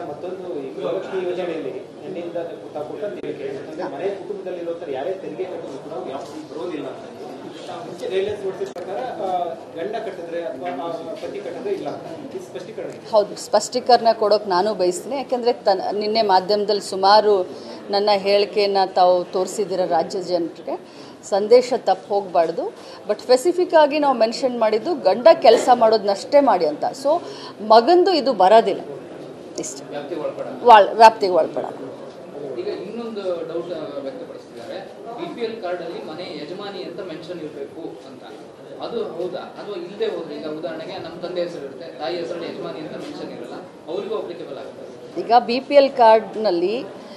ಮತ್ತೊಂದು ಈ ಗೃಹಲಕ್ಷ್ಮಿ ಯೋಜನೆಯಲ್ಲಿ ನಿನ್ನಿಂದ ತಾವು ಕೊಟ್ಟಂತಿದೆ ಅಂದ್ರೆ ಮನೆ ಕುಟುಂಬದಲ್ಲಿರುವಂತ ಯಾರೇ ತೆರಿಗೆ ಕಟ್ಟೋದು ಕೂಡ ಯಾವ ಬರೋದಿಲ್ಲ ಅಂತ ಮುಂಚೆ ಗೈಡ್ಲೈನ್ಸ್ ನೋಡ್ತಿದ್ದ ಪ್ರಕಾರ ಆ, ಗಂಡ ಕಟ್ಟಿದ್ರೆ ಅಥವಾ ಆ, ಪತಿ ಕಟ್ಟಿದ್ರೆ ಇಲ್ಲ ಅಂತ ಈ ಸ್ಪಷ್ಟೀಕರಣ ಇದೆ. ಹೌದು ಸ್ಪಷ್ಟೀಕರಣ ಕೊಡೋಕೆ ನಾನು ಬಯಸ್ತೀನಿ ಯಾಕೆಂದರೆ ತನ್ ನಿನ್ನೆ ಮಾಧ್ಯಮದಲ್ಲಿ ಸುಮಾರು ನನ್ನ ಹೇಳಿಕೆಯನ್ನು ತಾವು ತೋರಿಸಿದ್ದೀರ ರಾಜ್ಯ ಜನರಿಗೆ ಸಂದೇಶ ತಪ್ಪು ಹೋಗಬಾರ್ದು ಬಟ್ ಸ್ಪೆಸಿಫಿಕ್ ಆಗಿ ನಾವು ಮೆನ್ಷನ್ ಮಾಡಿದ್ದು ಗಂಡ ಕೆಲಸ ಮಾಡೋದನ್ನಷ್ಟೇ ಮಾಡಿ ಅಂತ ಸೊ ಮಗಂದು ಇದು ಬರೋದಿಲ್ಲ ಇಷ್ಟು ವಾಳ್ ವ್ಯಾಪ್ತಿಗೆ ಒಳಪಡಲ್ಲ ಈಗ ಇನ್ನೊಂದು ಡೌಟ್ ವ್ಯಕ್ತಪಡಿಸ್ತಿದ್ದಾರೆ ಬಿ ಪಿ ಎಲ್ ಕಾರ್ಡ್ ಅಲ್ಲಿ ಮನೆ ಯಜಮಾನಿ ಅಂತ ಮೆನ್ಷನ್ ಇರಬೇಕು ಅಂತ ಅದು ಹೌದಾ ಅಥವಾ ಇಲ್ಲದೆ ಹೋದ್ರೆ ಈಗ ಉದಾಹರಣೆಗೆ ನಮ್ಮ ತಂದೆ ಹೆಸರು ಇರುತ್ತೆ ತಾಯಿ ಹೆಸರಲ್ಲಿ ಯಜಮಾನಿ ಅಂತ ಮೆನ್ಷನ್ ಇರಲ್ಲ ಅವರಿಗೂ ಅಪ್ಲಿಕೇಬಲ್ ಆಗುತ್ತೆ ಈಗ ಬಿ ಪಿ ಎಲ್ ಕಾರ್ಡ್ನಲ್ಲಿ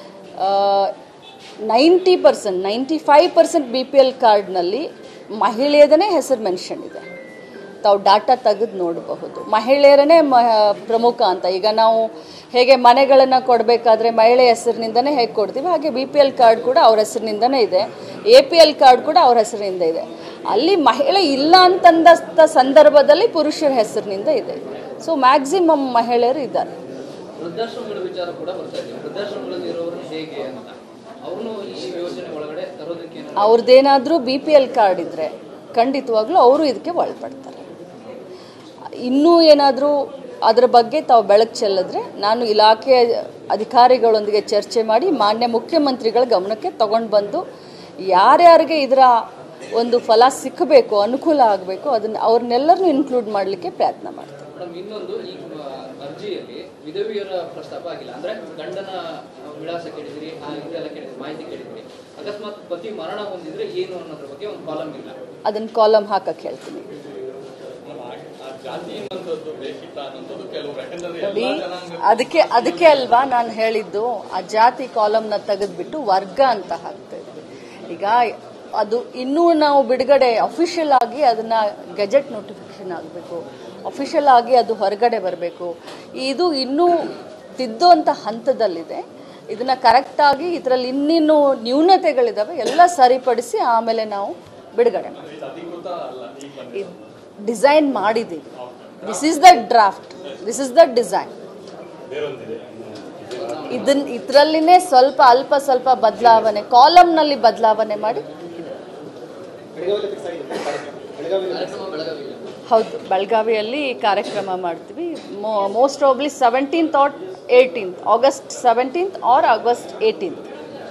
ninety percent ninety five percent B P L ಕಾರ್ಡ್ನಲ್ಲಿ ಮಹಿಳೆಯದನೇ ಹೆಸರು ಮೆನ್ಷನ್ ಇದೆ ತಾವು ಡಾಟಾ ತೆಗೆದು ನೋಡಬಹುದು ಮಹಿಳೆಯರೇ ಮ ಪ್ರಮುಖ ಅಂತ ಈಗ ನಾವು ಹೇಗೆ ಮನೆಗಳನ್ನು ಕೊಡಬೇಕಾದ್ರೆ ಮಹಿಳೆ ಹೆಸರಿನಿಂದನೇ ಹೇಗೆ ಕೊಡ್ತೀವಿ ಹಾಗೆ ಬಿ ಪಿ ಎಲ್ ಕಾರ್ಡ್ ಕೂಡ ಅವ್ರ ಹೆಸರಿನಿಂದನೇ ಇದೆ ಎ ಪಿ ಎಲ್ ಕಾರ್ಡ್ ಕೂಡ ಅವ್ರ ಹೆಸರಿನಿಂದ ಇದೆ ಅಲ್ಲಿ ಮಹಿಳೆ ಇಲ್ಲ ಅಂತಂದ ಸಂದರ್ಭದಲ್ಲಿ ಪುರುಷರ ಹೆಸರಿನಿಂದ ಇದೆ ಸೊ ಮ್ಯಾಕ್ಸಿಮಮ್ ಮಹಿಳೆಯರು ಇದ್ದಾರೆ ವೃದ್ಧಾಶ್ರಮಗಳ ವಿಚಾರ ಕೂಡ ಬರ್ತಾ ಇದೆ ವೃದ್ಧಾಶ್ರಮಗಳಲ್ಲಿ ಇರೋರನ್ನ ಹೇಗೆ ಅಂತ ಅವ್ರನ್ನು ಈ ಯೋಜನೆ ಒಳಗಡೆ ತರೋದಕ್ಕೆ ಏನಾದ್ರು ಅವ್ರದ್ದೇನಾದರೂ ಬಿ ಪಿ ಎಲ್ ಕಾರ್ಡ್ ಇದ್ದರೆ ಖಂಡಿತವಾಗ್ಲೂ ಅವರು ಇದಕ್ಕೆ ಒಳಪಡ್ತಾರೆ ಇನ್ನೂ ಏನಾದರೂ ಅದರ ಬಗ್ಗೆ ತಾವು ಬೆಳಕು ಚೆಲ್ಲಿದ್ರೆ ನಾನು ಇಲಾಖೆ ಅಧಿಕಾರಿಗಳೊಂದಿಗೆ ಚರ್ಚೆ ಮಾಡಿ ಮಾನ್ಯ ಮುಖ್ಯಮಂತ್ರಿಗಳ ಗಮನಕ್ಕೆ ತಗೊಂಡು ಬಂದು ಯಾರ್ಯಾರಿಗೆ ಇದರ ಒಂದು ಫಲ ಸಿಕ್ಕಬೇಕು ಅನುಕೂಲ ಆಗಬೇಕು ಅದನ್ನು ಅವ್ರನ್ನೆಲ್ಲರನ್ನೂ ಇನ್ಕ್ಲೂಡ್ ಮಾಡಲಿಕ್ಕೆ ಪ್ರಯತ್ನ ಮಾಡ್ತೀನಿ ಮೇಡಮ್ ಇನ್ನೊಂದು ಈ ಆ, ಅರ್ಜಿಯಲ್ಲಿ ವಿಧವೆಯರ ಪ್ರಸ್ತಾಪ ಆಗಿಲ್ಲ ಅಂದ್ರೆ ಗಂಡನ ಆ, ವಿಳಾಸ ಕೇಳಿದ್ರಿ ಆ ಇದೆಲ್ಲ ಕೇಳಿದ್ರಿ ಮಾಹಿತಿ ಕೇಳಿದ್ರಿ ಅಕಸ್ಮಾತ್ ಪತಿ ಮರಣ ಹೊಂದಿದ್ರೆ ಏನು ಅನ್ನೋದ್ರ ಬಗ್ಗೆ ಒಂದು ಕಾಲಮ್ ಇಲ್ಲ ಅದನ್ನು ಕಾಲಮ್ ಹಾಕಕ್ಕೆ ಹೇಳ್ತೀನಿ ನೋಡಿ ಅದಕ್ಕೆ ಅದಕ್ಕೆ ಅಲ್ವಾ ನಾನು ಹೇಳಿದ್ದು ಆ ಜಾತಿ ಕಾಲಮ್ನ ತೆಗೆದ್ಬಿಟ್ಟು ವರ್ಗ ಅಂತ ಹಾಕ್ತಾ ಇದ್ವಿ ಈಗ ಅದು ಇನ್ನೂ ನಾವು ಬಿಡುಗಡೆ ಅಫಿಷಿಯಲ್ ಆಗಿ ಅದನ್ನ ಗೆಜೆಟ್ ನೋಟಿಫಿಕೇಶನ್ ಆಗಬೇಕು ಅಫಿಷಿಯಲ್ ಆಗಿ ಅದು ಹೊರಗಡೆ ಬರಬೇಕು ಇದು ಇನ್ನೂ ತಿದ್ದುವಂಥ ಹಂತದಲ್ಲಿದೆ ಇದನ್ನ ಕರೆಕ್ಟಾಗಿ ಇದರಲ್ಲಿ ಇನ್ನಿನ್ನೂ ನ್ಯೂನತೆಗಳಿದಾವೆ ಎಲ್ಲ ಸರಿಪಡಿಸಿ ಆಮೇಲೆ ನಾವು ಬಿಡುಗಡೆ ಮಾಡ್ತೀವಿ ಡಿಸೈನ್ ಮಾಡಿದ್ದೀವಿ this is the draft this is the design ಇದನ್ ಇದರಲ್ಲಿನೇ ಸ್ವಲ್ಪ ಅಲ್ಪ ಸ್ವಲ್ಪ ಬದಲಾವಣೆ ಕಾಲಮ್ನಲ್ಲಿ ಬದಲಾವಣೆ ಮಾಡಿ ಬೆಳಗಾವಿಯಲ್ಲಿ ಫಿಕ್ಸ್ ಆಗಿದೆ ಕಾರ್ಯಕ್ರಮ. ಬೆಳಗಾವಿಯಲ್ಲಿ ಕಾರ್ಯಕ್ರಮ ಬೆಳಗಾವಿಯಲ್ಲಿ ಹೌದು ಬೆಳಗಾವಿಯಲ್ಲಿ ಕಾರ್ಯಕ್ರಮ ಮಾಡ್ತೀವಿ most probably seventeenth or eighteenth August seventeenth or August eighteenth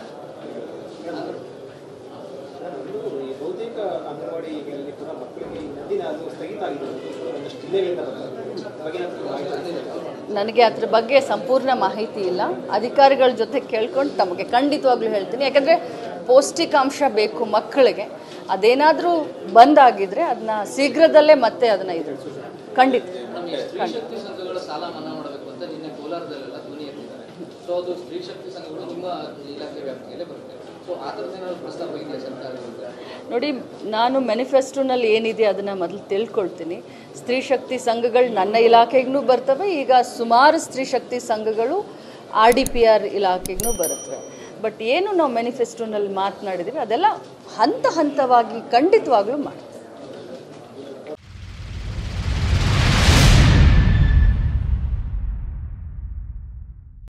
ಈ ಬಹುತೇಕ ಅಂಗನವಾಡಿಗಳಲ್ಲಿ ಕೂಡ ಮಕ್ಕಳಿಗೆ ಈ ನದಿನ ಅದು ಸ್ಥಗಿತ ಆಗಿದೆ ಒಂದಷ್ಟು ಜಿಲ್ಲೆಗಳಿಂದ ಬರ್ತಾರೆ ಬಗ್ಗೆ ಏನಾದ್ರು ಮಾಹಿತಿ ಇದೆ? ನನಗೆ ಅದ್ರ ಬಗ್ಗೆ ಸಂಪೂರ್ಣ ಮಾಹಿತಿ ಇಲ್ಲ ಅಧಿಕಾರಿಗಳ ಜೊತೆ ಕೇಳ್ಕೊಂಡು ತಮಗೆ ಖಂಡಿತವಾಗ್ಲೂ ಹೇಳ್ತೀನಿ ಯಾಕಂದರೆ ಪೌಷ್ಟಿಕಾಂಶ ಬೇಕು ಮಕ್ಕಳಿಗೆ ಅದೇನಾದರೂ ಬಂದಾಗಿದ್ರೆ ಅದನ್ನ ಶೀಘ್ರದಲ್ಲೇ ಮತ್ತೆ ಅದನ್ನ ಇದು ಖಂಡಿತ ನಮಗೆ ಸ್ತ್ರೀ ಶಕ್ತಿ ಸಂಘಗಳ ಸಾಲ ಮನ್ನಾ ಮಾಡಬೇಕು ಅಂತ ನಿನ್ನೆ ಕೋಲಾರದಲ್ಲೆಲ್ಲ ಧ್ವನಿ ಎತ್ತಿದ್ದಾರೆ ಸೊ ಅದು ಸ್ತ್ರೀ ಶಕ್ತಿ ಸಂಘಗಳು ನಿಮ್ಮ ಇಲಾಖೆ ವ್ಯಾಪ್ತಿಯಲ್ಲೇ ಬರುತ್ತೆ ಸೊ ಆ ಥರದ ಏನಾದ್ರು ಪ್ರಸ್ತಾಪ ಇದೆಯಾ ಸರ್ಕಾರದಿಂದ ನೋಡಿ ನಾನು ಮ್ಯಾನಿಫೆಸ್ಟೋನಲ್ಲಿ ಏನಿದೆ ಅದನ್ನು ಮೊದಲು ತಿಳ್ಕೊಳ್ತೀನಿ ಸ್ತ್ರೀ ಶಕ್ತಿ ಸಂಘಗಳು ನನ್ನ ಇಲಾಖೆಗೂ ಬರ್ತವೆ ಈಗ ಸುಮಾರು ಸ್ತ್ರೀ ಶಕ್ತಿ ಸಂಘಗಳು ಆರ್ ಡಿ ಪಿ ಆರ್ ಇಲಾಖೆಗೂ ಬರುತ್ತವೆ ಬಟ್ ಏನು ನಾವು ಮ್ಯಾನಿಫೆಸ್ಟೋನಲ್ಲಿ ಮಾತನಾಡಿದ್ದೀವಿ ಅದೆಲ್ಲ ಹಂತ ಹಂತವಾಗಿ ಖಂಡಿತವಾಗ್ಲೂ ಮಾಡಿ